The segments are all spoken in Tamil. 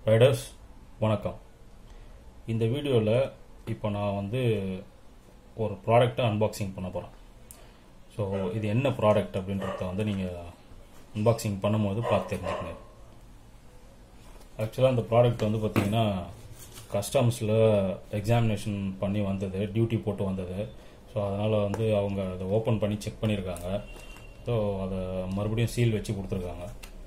ரைடர்ஸ் வணக்கம் இந்த வீடியோவில் இப்போ நான் வந்து ஒரு ப்ராடக்ட்டை அன்பாக்சிங் பண்ண போகிறேன் ஸோ இது என்ன ப்ராடக்ட் அப்படின்றத வந்து நீங்கள் அன்பாக்சிங் பண்ணும்போது பார்த்து தெரிஞ்சுக்கங்க ஆக்சுவலாக அந்த ப்ராடக்ட் வந்து பார்த்தீங்கன்னா கஸ்டம்ஸில் எக்ஸாமினேஷன் பண்ணி வந்தது டியூட்டி போட்டு வந்தது ஸோ அதனால் வந்து அவங்க அதை ஓப்பன் பண்ணி செக் பண்ணியிருக்காங்க ஸோ அதை மறுபடியும் சீல் வச்சு கொடுத்துருக்காங்க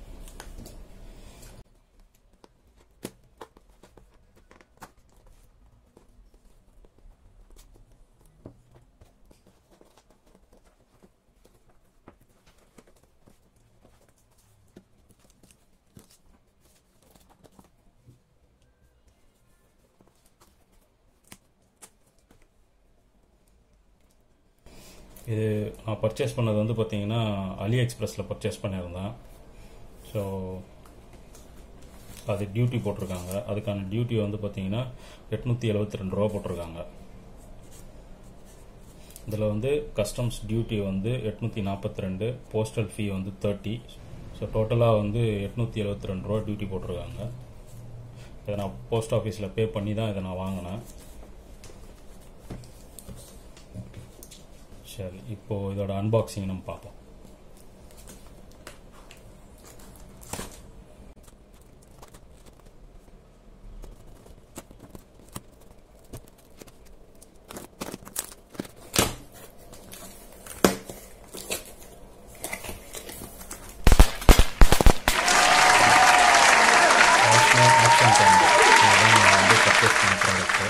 இது நான் பர்ச்சேஸ் பண்ணது வந்து பார்த்தீங்கன்னா அலி எக்ஸ்பிரஸில் பர்ச்சேஸ் பண்ணியிருந்தேன் ஸோ அது டியூட்டி போட்டிருக்காங்க அதுக்கான டியூட்டி வந்து பார்த்தீங்கன்னா எட்நூற்றி எழுபத்தி ரெண்டு ரூபா போட்டிருக்காங்க இதில் வந்து கஸ்டம்ஸ் டியூட்டி வந்து எட்நூற்றி நாற்பத்தி ரெண்டு போஸ்டல் ஃபீ வந்து தேர்ட்டி ஸோ டோட்டலாக வந்து எட்நூற்றி எழுபத்தி ரெண்டு ரூபா டியூட்டி போட்டிருக்காங்க இதை நான் போஸ்ட் ஆஃபீஸில் பே பண்ணி தான் இதை நான் வாங்கினேன் சரி இப்போ இதோட அன்பாக்சிங் நம்ம பார்ப்போம் ஆக்ஷன் கேமரா இதுதான் நான் வந்து பர்ச்சேஸ் பண்ண ப்ராடக்ட்டு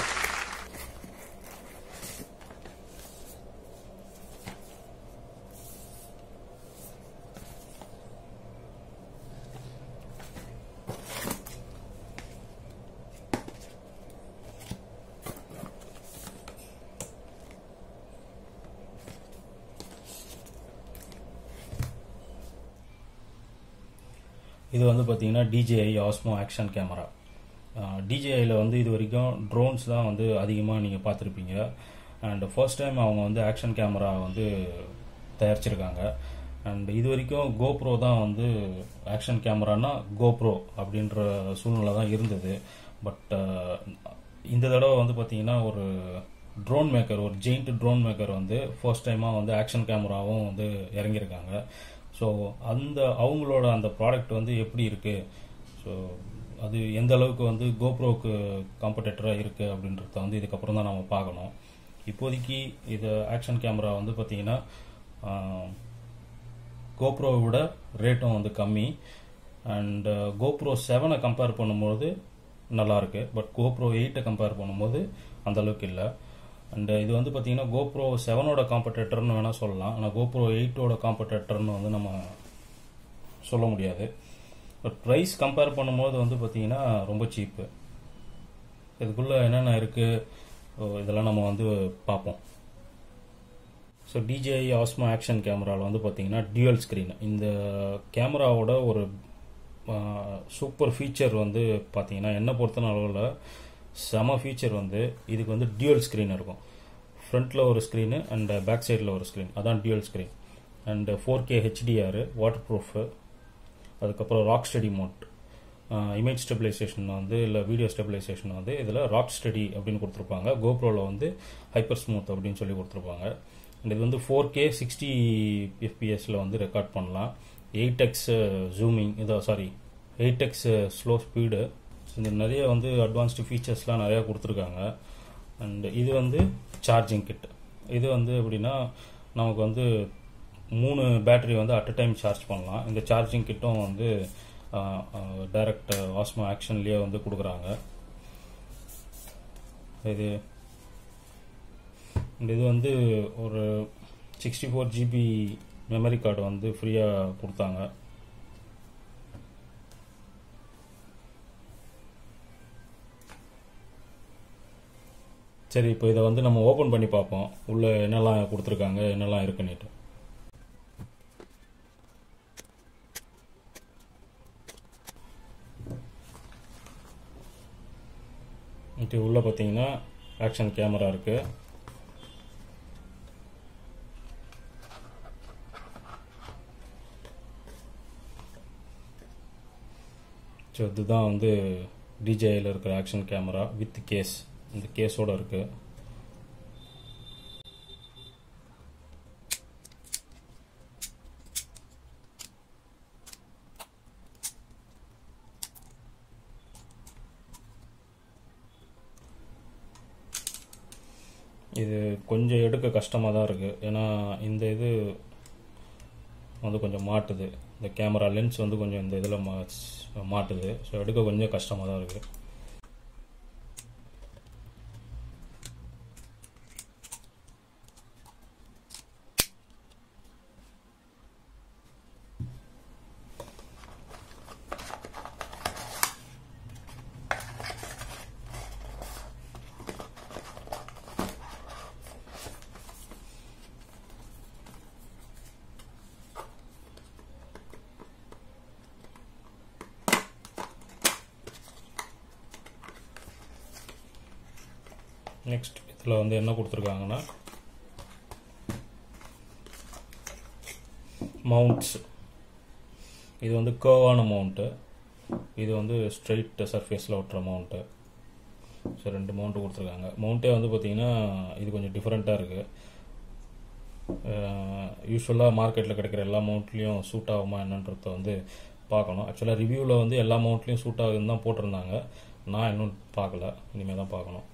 இது வந்து பார்த்தீங்கன்னா டிஜேஐ ஆஸ்மோ ஆக்ஷன் கேமரா டிஜேஐயில் வந்து இது வரைக்கும் ட்ரோன்ஸ் தான் வந்து அதிகமாக நீங்கள் பார்த்துருப்பீங்க அண்ட் ஃபர்ஸ்ட் டைம் அவங்க வந்து ஆக்ஷன் கேமரா வந்து தயாரிச்சிருக்காங்க அண்ட் இது வரைக்கும் கோப்ரோ தான் வந்து ஆக்ஷன் கேமரானா கோப்ரோ அப்படின்ற சூழ்நிலை தான் இருந்தது பட் இந்த தடவை வந்து பார்த்தீங்கன்னா ஒரு ட்ரோன் மேக்கர் ஒரு ஜெயிண்ட் ட்ரோன் மேக்கர் வந்து ஃபர்ஸ்ட் டைமாக வந்து ஆக்ஷன் கேமராவும் வந்து இறங்கியிருக்காங்க ஸோ அந்த அவங்களோட அந்த ப்ராடக்ட் வந்து எப்படி இருக்குது ஸோ அது எந்த அளவுக்கு வந்து கோப்ரோவுக்கு காம்படேட்டராக இருக்குது அப்படின்றத வந்து இதுக்கப்புறம் தான் நம்ம பார்க்கணும் இப்போதைக்கு இது ஆக்ஷன் கேமரா வந்து பார்த்தீங்கன்னா கோப்ரோவை விட ரேட்டும் வந்து கம்மி அண்ட் கோப்ரோ செவனை கம்பேர் பண்ணும்போது நல்லா இருக்கு பட் கோப்ரோ எயிட்டை கம்பேர் பண்ணும்போது அந்த அளவுக்கு இல்லை அண்ட் இது வந்து பார்த்தீங்கன்னா கோப்ரோ செவனோட காம்படேட்டர்னு வேணால் சொல்லலாம் ஆனால் கோப்ரோ எயிட்டோட காம்படேட்டர்னு வந்து நம்ம சொல்ல முடியாது பட் ப்ரைஸ் கம்பேர் பண்ணும்போது வந்து பார்த்தீங்கன்னா ரொம்ப சீப்பு இதுக்குள்ளே என்னென்ன இருக்குது இதெல்லாம் நம்ம வந்து பார்ப்போம் ஸோ டிஜேஐ ஆஸ்மா ஆக்ஷன் கேமராவில் வந்து பார்த்தீங்கன்னா டியூவல் ஸ்க்ரீன் இந்த கேமராவோட ஒரு சூப்பர் ஃபீச்சர் வந்து பார்த்தீங்கன்னா என்ன பொறுத்தன அளவில் செம ஃபீச்சர் வந்து இதுக்கு வந்து டியூவல் ஸ்க்ரீன் இருக்கும் ஃப்ரண்ட்டில் ஒரு ஸ்க்ரீனு அண்ட் பேக் சைடில் ஒரு ஸ்க்ரீன் அதான் dual screen and four K HDR waterproof அதுக்கப்புறம் rock steady mode image stabilisation வந்து இல்லை வீடியோ ஸ்டெபிலைசேஷன் வந்து இதில் ராக் ஸ்டடி அப்படின்னு கொடுத்துருப்பாங்க கோப்ரோவில் வந்து ஹைப்பர் ஸ்மூத் அப்படின்னு சொல்லி கொடுத்துருப்பாங்க அண்ட் இது வந்து ஃபோர் கே சிக்ஸ்டி எஃபிஎஸில் வந்து ரெக்கார்ட் பண்ணலாம் எயிட் எக்ஸ் ஜூமிங் இதோ sorry eight x slow speed இந்த நிறைய வந்து அட்வான்ஸ்டு ஃபீச்சர்ஸ்லாம் நிறையா கொடுத்துருக்காங்க அண்ட் இது வந்து சார்ஜிங் கிட் இது வந்து எப்படின்னா நமக்கு வந்து மூணு பேட்டரி வந்து அட் அ டைம் சார்ஜ் பண்ணலாம் இந்த சார்ஜிங் கிட்டும் வந்து டைரக்ட் வாஸ்மோ ஆக்ஷன்லேயே வந்து கொடுக்குறாங்க இது இது வந்து ஒரு sixty four GB memory card வந்து ஃப்ரீயாக கொடுத்தாங்க சரி இப்போ இதை வந்து நம்ம ஓப்பன் பண்ணி பார்ப்போம் உள்ள என்னெல்லாம் கொடுத்துருக்காங்க என்னெல்லாம் இருக்குன்னுட்டு இது உள்ள பார்த்தீங்கன்னா ஆக்ஷன் கேமரா இருக்கு ஸோ இதுதான் வந்து டிஜேயில் இருக்கிற ஆக்ஷன் கேமரா வித் கேஸ் இந்த கேஸோட இருக்கு இது கொஞ்சம் எடுக்க கஷ்டமாக தான் இருக்குது ஏன்னா இந்த இது வந்து கொஞ்சம் மாட்டுது இந்த கேமரா லென்ஸ் வந்து கொஞ்சம் இந்த இதில் மா மாட்டுது ஸோ எடுக்க கொஞ்சம் கஷ்டமாக தான் இருக்குது நெக்ஸ்ட் இதில் வந்து என்ன கொடுத்துருக்காங்கன்னா மவுண்ட்ஸ் இது வந்து கேர்வான மவுண்ட்டு இது வந்து ஸ்ட்ரைட் சர்ஃபேஸில் ஒட்டுற மவுண்ட்டு ஸோ ரெண்டு மவுண்ட்டு கொடுத்துருக்காங்க மவுண்ட்டே வந்து பார்த்தீங்கன்னா இது கொஞ்சம் டிஃப்ரெண்ட்டாக இருக்குது யூஸ்வலாக மார்க்கெட்டில் கிடைக்கிற எல்லா மவுண்ட்லேயும் சூட் ஆகுமா என்னன்றத வந்து பார்க்கணும் ஆக்சுவலாக ரிவ்யூவில் வந்து எல்லா மவுண்ட்லேயும் சூட் ஆகுதுன்னு தான் போட்டிருந்தாங்க நான் இன்னும் பார்க்கல இனிமேல் தான் பார்க்கணும்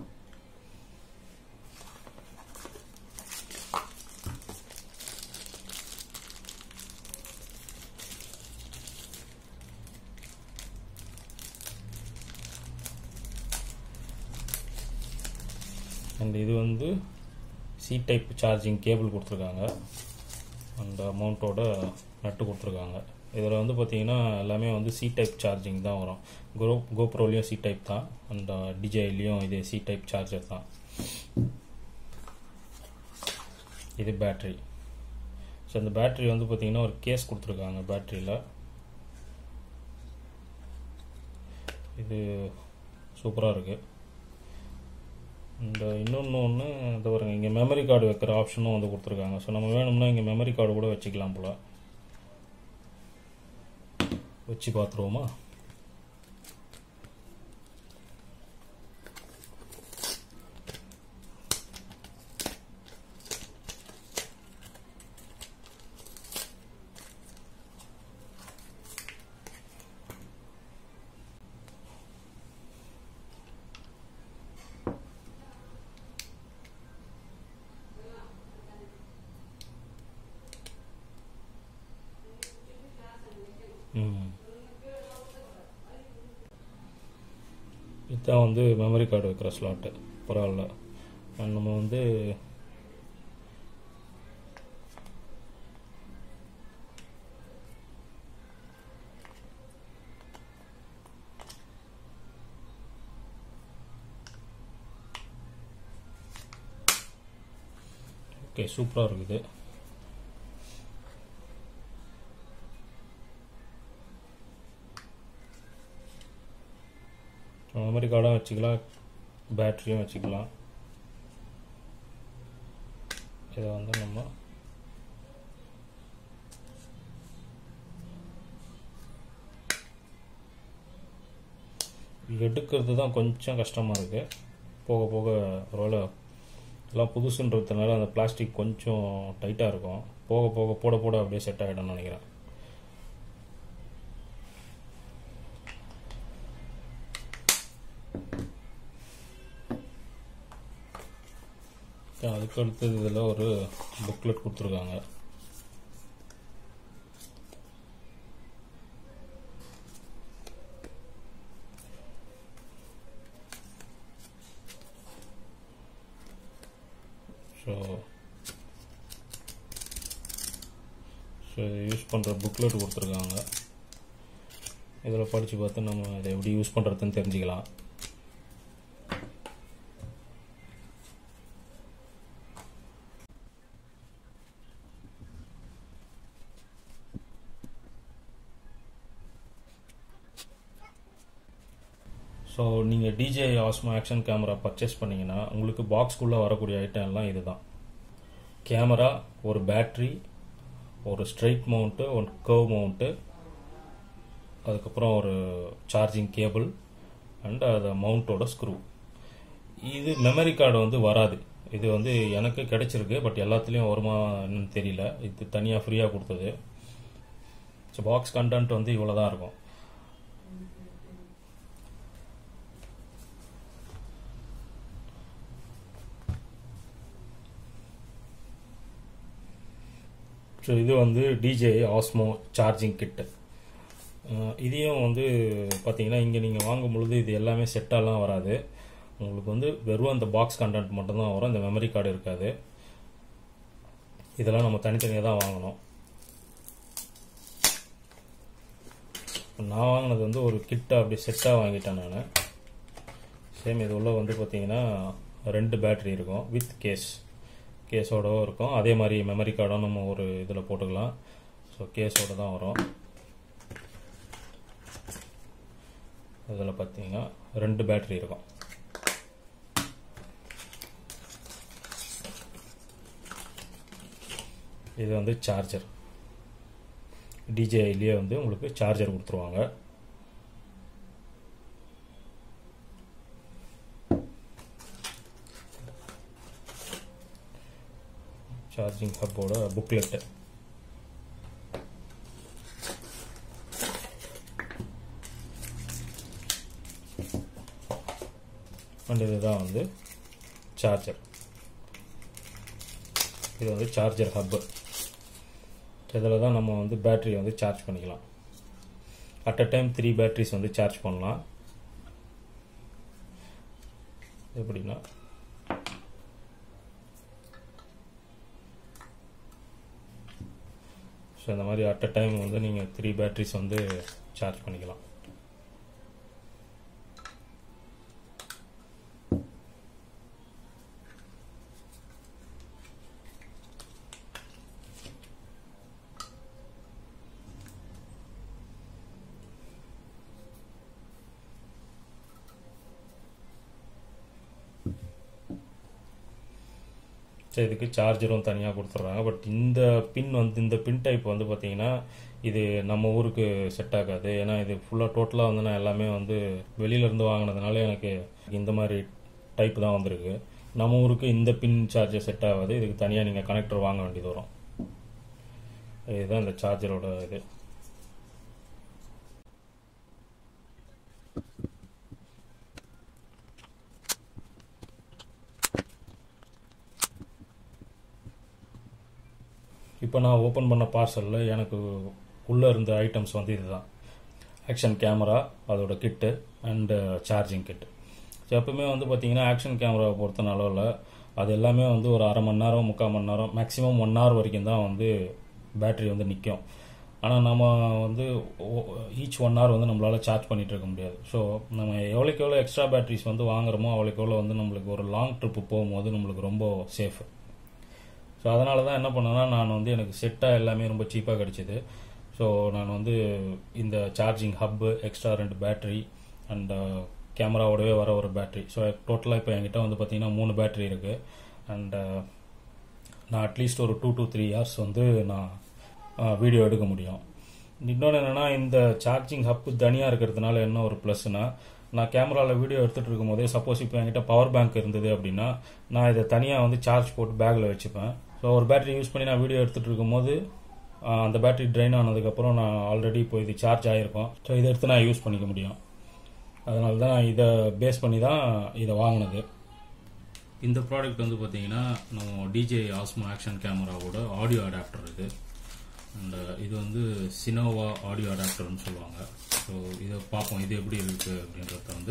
அண்ட் இது வந்து சி டைப் சார்ஜிங் கேபிள் கொடுத்துருக்காங்க அந்த அமௌண்ட்டோட நட்டு கொடுத்துருக்காங்க இதில் வந்து பார்த்தீங்கன்னா எல்லாமே வந்து சி டைப் சார்ஜிங் தான் வரும் கோ கோப்ரோலையும் சி டைப் தான் அண்ட் டிஜேலையும் இது சி டைப் சார்ஜர் தான் இது பேட்ரி ஸோ இந்த பேட்ரி வந்து பார்த்தீங்கன்னா ஒரு கேஸ் கொடுத்துருக்காங்க பேட்ரியில் இது சூப்பராக இருக்குது இந்த இன்னொன்று ஒன்று இந்த பாருங்க இங்கே மெமரி கார்டு வைக்கிற ஆப்ஷனும் வந்து கொடுத்துருக்காங்க ஸோ நம்ம வேணும்னா இங்கே மெமரி கார்டு கூட வச்சுக்கலாம் போல வச்சு பார்த்துருவோமா ம் இதுதான் வந்து மெமரி கார்டு வைக்கிற ஸ்லாட்டு பரவாயில்ல And நம்ம வந்து ஓகே சூப்பராக இருக்குது மெமரி கார்டும் வச்சுக்கலாம் பேட்டரியும் வச்சுக்கலாம் இதை வந்து நம்ம எடுக்கிறது தான் கொஞ்சம் கஷ்டமாக இருக்குது போக போக ஒருவேளை எல்லாம் புதுசுன்றதுனால அந்த பிளாஸ்டிக் கொஞ்சம் டைட்டாக இருக்கும் போக போக போட போட அப்படியே செட் ஆகிடும்னு நினைக்கிறேன் அதுக்கு அடுத்தது இதில் ஒரு புக்லெட் கொடுத்துருக்காங்க ஸோ ஸோ யூஸ் பண்ணுற புக்லெட் கொடுத்துருக்காங்க இதில் படித்து பார்த்து நம்ம இதை எப்படி யூஸ் பண்ணுறதுன்னு தெரிஞ்சுக்கலாம் ஸோ நீங்கள் DJI Osmo Action camera purchase பண்ணீங்கன்னா உங்களுக்கு பாக்ஸ்குள்ளே வரக்கூடிய ஐட்டம் எல்லாம் இதுதான் கேமரா ஒரு பேட்ரி ஒரு ஸ்ட்ரைட் மவுண்ட்டு ஒரு கர்வ் மவுண்ட்டு அதுக்கப்புறம் ஒரு சார்ஜிங் கேபிள் அண்ட் அது மவுண்டோட ஸ்க்ரூ இது மெமரி கார்டு வந்து வராது இது வந்து எனக்கு கிடைச்சிருக்கு பட் எல்லாத்துலேயும் வருமா என்னன்னு தெரியல இது தனியாக ஃப்ரீயாக கொடுத்தது ஸோ பாக்ஸ் கண்டென்ட் வந்து இவ்வளோ தான் இருக்கும் ஸோ இது வந்து டிஜே ஆஸ்மோ சார்ஜிங் கிட்டு இதையும் வந்து பார்த்தீங்கன்னா இங்கே நீங்கள் வாங்கும் பொழுது இது எல்லாமே செட்டாலாம் வராது உங்களுக்கு வந்து வெறும் அந்த பாக்ஸ் கண்டென்ட் மட்டும்தான் வரும் இந்த மெமரி கார்டு இருக்காது இதெல்லாம் நம்ம தனித்தனியாக தான் வாங்கணும் நான் வாங்கினது வந்து ஒரு கிட்டாக அப்படி செட்டாக வாங்கிட்டேன் நான் சேம் இது உள்ள வந்து பார்த்தீங்கன்னா ரெண்டு பேட்டரி இருக்கும் வித் கேஸ் கேஸோடவும் இருக்கும் அதே மாதிரி மெமரி கார்டும் நம்ம ஒரு இதில் போட்டுக்கலாம் ஸோ கேஸோட தான் வரும் இதில் பார்த்தீங்கன்னா ரெண்டு பேட்டரி இருக்கும் இது வந்து சார்ஜர் டிஜேஐலேயே வந்து உங்களுக்கு சார்ஜர் கொடுத்துருவாங்க சார்ஜிங் ஹப்போட புக்லெட்டு அண்ட் இதுதான் வந்து சார்ஜர் இது வந்து சார்ஜர் ஹப்பு இதில் தான் நம்ம வந்து பேட்டரி வந்து சார்ஜ் பண்ணிக்கலாம் at a time three batteries வந்து சார்ஜ் பண்ணலாம் எப்படின்னா ஸோ இந்த மாதிரி அட் அ டைம் வந்து நீங்கள் த்ரீ பேட்டரிஸ் வந்து சார்ஜ் பண்ணிக்கலாம் ஸோ இதுக்கு சார்ஜரும் தனியாக கொடுத்துட்றாங்க பட் இந்த பின் வந்து இந்த பின் டைப் வந்து பார்த்தீங்கன்னா இது நம்ம ஊருக்கு செட் ஆகாது ஏன்னா இது ஃபுல்லாக டோட்டலாக வந்து நான் எல்லாமே வந்து வெளியிலேருந்து வாங்கினதுனால எனக்கு இந்த மாதிரி டைப் தான் வந்திருக்கு நம்ம ஊருக்கு இந்த பின் சார்ஜர் செட் ஆகாது இதுக்கு தனியாக நீங்கள் கனெக்டர் வாங்க வேண்டியது வரும் இதுதான் இந்த சார்ஜரோட இது இப்போ நான் ஓப்பன் பண்ண பார்சலில் எனக்கு உள்ளே இருந்த ஐட்டம்ஸ் வந்து இதுதான் ஆக்ஷன் கேமரா அதோட kit and charging kit so எப்பவுமே வந்து பார்த்தீங்கன்னா ஆக்ஷன் கேமராவை பொறுத்த அளவில் அது எல்லாமே வந்து ஒரு அரை மணி நேரம் முக்கால் மணி நேரம் மேக்ஸிமம் ஒன் ஹவர் வரைக்கும் தான் வந்து பேட்டரி வந்து நிற்கும் ஆனால் நம்ம வந்து ஈச் ஒன் ஹவர் வந்து நம்மளால் சார்ஜ் பண்ணிகிட்டு இருக்க முடியாது ஸோ நம்ம எவ்வளோக்கு எவ்வளோ எக்ஸ்ட்ரா பேட்டரிஸ் வந்து வாங்குறோமோ அவ்வளோக்கு எவ்வளோ வந்து நம்மளுக்கு ஒரு லாங் ட்ரிப்பு போகும்போது நம்மளுக்கு ரொம்ப சேஃப் ஸோ அதனால தான் என்ன பண்ணேன்னா நான் வந்து எனக்கு செட்டாக எல்லாமே ரொம்ப சீப்பாக கிடச்சிது ஸோ நான் வந்து இந்த சார்ஜிங் ஹப்பு எக்ஸ்ட்ரா ரெண்டு பேட்டரி அண்ட் கேமராவோடவே வர ஒரு பேட்டரி ஸோ டோட்டலாக இப்போ என்கிட்ட வந்து பார்த்தீங்கன்னா மூணு பேட்டரி இருக்குது அண்ட் நான் அட்லீஸ்ட் ஒரு டூ டு த்ரீ ஹவர்ஸ் வந்து நான் வீடியோ எடுக்க முடியும் இன்னொன்று என்னென்னா இந்த சார்ஜிங் ஹப்பு தனியாக இருக்கிறதுனால என்ன ஒரு ப்ளஸ்னா நான் கேமராவில் வீடியோ எடுத்துகிட்டு இருக்கும்போதே சப்போஸ் இப்போ என்கிட்ட பவர் பேங்க் இருந்தது அப்படின்னா நான் இதை தனியாக வந்து சார்ஜ் போட்டு பேக்கில் வச்சுப்பேன் ஸோ ஒரு பேட்டரி யூஸ் பண்ணி நான் வீடியோ எடுத்துகிட்டு இருக்கும்போது அந்த பேட்டரி ட்ரைன் ஆனதுக்கப்புறம் நான் ஆல்ரெடி இப்போ இது சார்ஜ் ஆகிருக்கும் ஸோ இதை எடுத்து நான் யூஸ் பண்ணிக்க முடியும் அதனால தான் நான் இதை பேஸ் பண்ணி தான் இதை வாங்கினது இந்த ப்ராடக்ட் வந்து பார்த்தீங்கன்னா நம்ம டிஜே ஆஸ்மோ ஆக்ஷன் கேமராவோட ஆடியோ அடாப்டர் இது அண்ட் இது வந்து சினோவா ஆடியோ அடாப்டர்னு சொல்லுவாங்க ஸோ இதை பார்ப்போம் இது எப்படி இருக்கு அப்படின்றத வந்து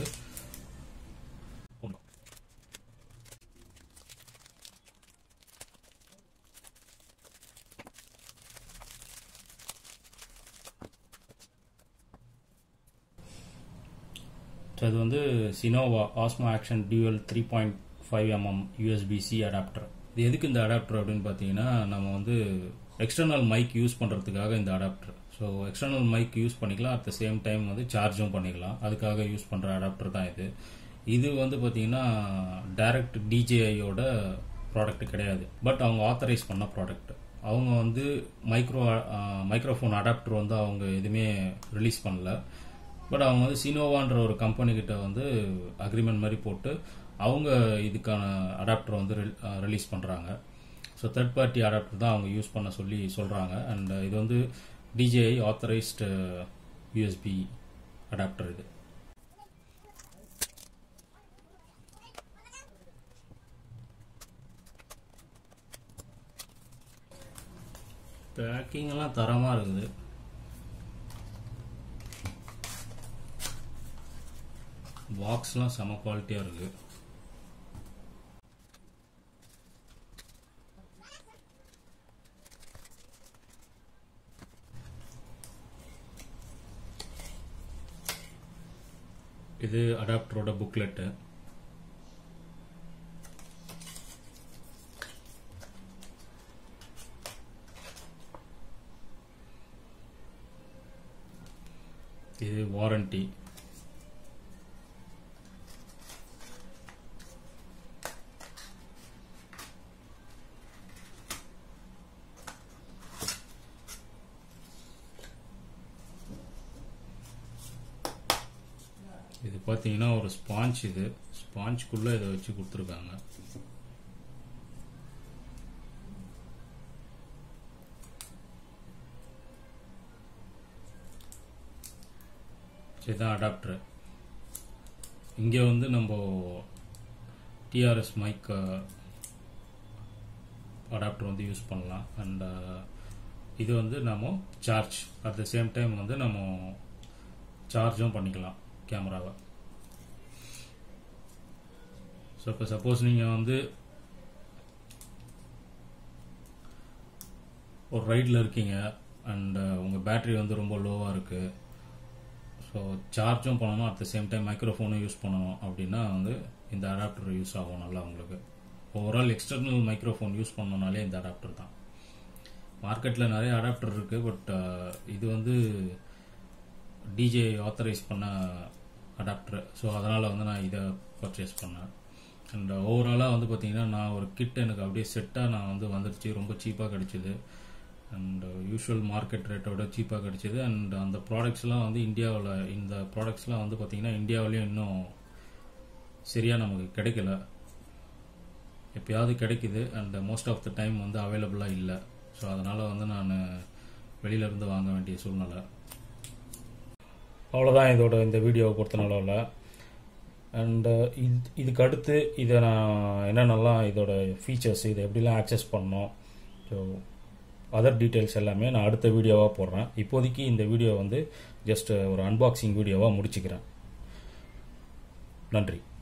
ஸோ இது வந்து சினோவா Osmo Action dual three point five mm USB C adapter இது எதுக்கு இந்த அடாப்டர் அப்படின்னு பார்த்தீங்கன்னா நம்ம வந்து எக்ஸ்டர்னல் மைக் யூஸ் பண்ணுறதுக்காக இந்த adapter so external mic use பண்ணிக்கலாம் அட் த சேம் டைம் வந்து சார்ஜும் பண்ணிக்கலாம் அதுக்காக யூஸ் பண்ணுற அடாப்டர் தான் இது இது வந்து பார்த்தீங்கன்னா டைரக்ட் டிஜேஐயோட ப்ராடக்ட் கிடையாது பட் அவங்க ஆத்தரைஸ் பண்ண ப்ராடக்ட் அவங்க வந்து மைக்ரோ மைக்ரோஃபோன் அடாப்டர் வந்து அவங்க எதுவுமே ரிலீஸ் பண்ணல பட் அவங்க வந்து சினோவான்ற ஒரு கம்பெனி கிட்ட வந்து அக்ரிமெண்ட் மாதிரி போட்டு அவங்க இதுக்கான அடாப்டர் வந்து ரிலீஸ் பண்ணுறாங்க ஸோ தேர்ட் பார்ட்டி அடாப்டர் தான் அவங்க யூஸ் பண்ண சொல்லி சொல்கிறாங்க அண்ட் இது வந்து டிஜேஐ ஆத்தரைஸ்டு யூஎஸ்பி அடாப்டர் இது பேக்கிங் எல்லாம் தரமாக இருக்குது பாக்ஸ்லாம் செம குவாலிட்டியாக இருக்குது இது அடாப்டரோட புக்லெட்டு இது வாரண்டி இது பார்த்தீங்கன்னா ஒரு ஸ்பாஞ்ச் இது ஸ்பாஞ்சுக்குள்ளே இதை வச்சு கொடுத்துருக்காங்க இதுதான் அடாப்டர் இங்கே வந்து நம்ம டிஆர்எஸ் மைக் அடாப்டர் வந்து யூஸ் பண்ணலாம் அண்ட் இது வந்து நம்ம charge at the same time வந்து நம்ம சார்ஜும் பண்ணிக்கலாம் கேமராவை ஸோ இப்போ சப்போஸ் நீங்கள் வந்து ஒரு ரைடில் இருக்கீங்க அண்ட் உங்கள் பேட்டரி வந்து ரொம்ப லோவாக இருக்குது ஸோ சார்ஜும் பண்ணணும் அட் த சேம் டைம் மைக்ரோஃபோனும் யூஸ் பண்ணணும் அப்படின்னா வந்து இந்த அடாப்டர் யூஸ் ஆகும் நல்லா உங்களுக்கு ஓவரால் எக்ஸ்டர்னல் மைக்ரோஃபோன் யூஸ் பண்ணனாலே இந்த அடாப்டர் தான் மார்க்கெட்டில் நிறைய அடாப்டர் இருக்குது பட் இது வந்து டிஜே ஆத்தரைஸ் பண்ண அடாப்டர் ஸோ அதனால் வந்து நான் இதை பர்ச்சேஸ் பண்ணேன் அண்ட் ஓவராலாக வந்து பார்த்தீங்கன்னா நான் ஒரு கிட் எனக்கு அப்படியே செட்டாக நான் வந்து வந்துடுச்சு ரொம்ப சீப்பாக கிடச்சிது அண்ட் யூஷுவல் மார்க்கெட் ரேட்டோட சீப்பாக கிடச்சிது அண்ட் அந்த ப்ராடக்ட்ஸ்லாம் வந்து இந்தியாவில் இந்த ப்ராடக்ட்ஸ்லாம் வந்து பார்த்தீங்கன்னா இந்தியாவிலையும் இன்னும் சரியாக நமக்கு கிடைக்கல எப்பயாவது கிடைக்குது and most of the time வந்து அவைலபிளாக இல்லை ஸோ அதனால் வந்து நான் வெளியிலேருந்து வாங்க வேண்டிய சூழ்நிலை அவ்வளோதான் இதோட இந்த வீடியோவை பொறுத்த அளவில் அண்டு இது இதுக்கு அடுத்து இதை நான் என்னென்னலாம் இதோட ஃபீச்சர்ஸ் இதை எப்படிலாம் ஆக்சஸ் பண்ணோம் ஸோ அதர் டீட்டெயில்ஸ் எல்லாமே நான் அடுத்த வீடியோவாக போடுறேன் இப்போதைக்கு இந்த வீடியோ வந்து ஜஸ்ட் ஒரு அன்பாக்சிங் வீடியோவாக முடிச்சுக்கிறேன் நன்றி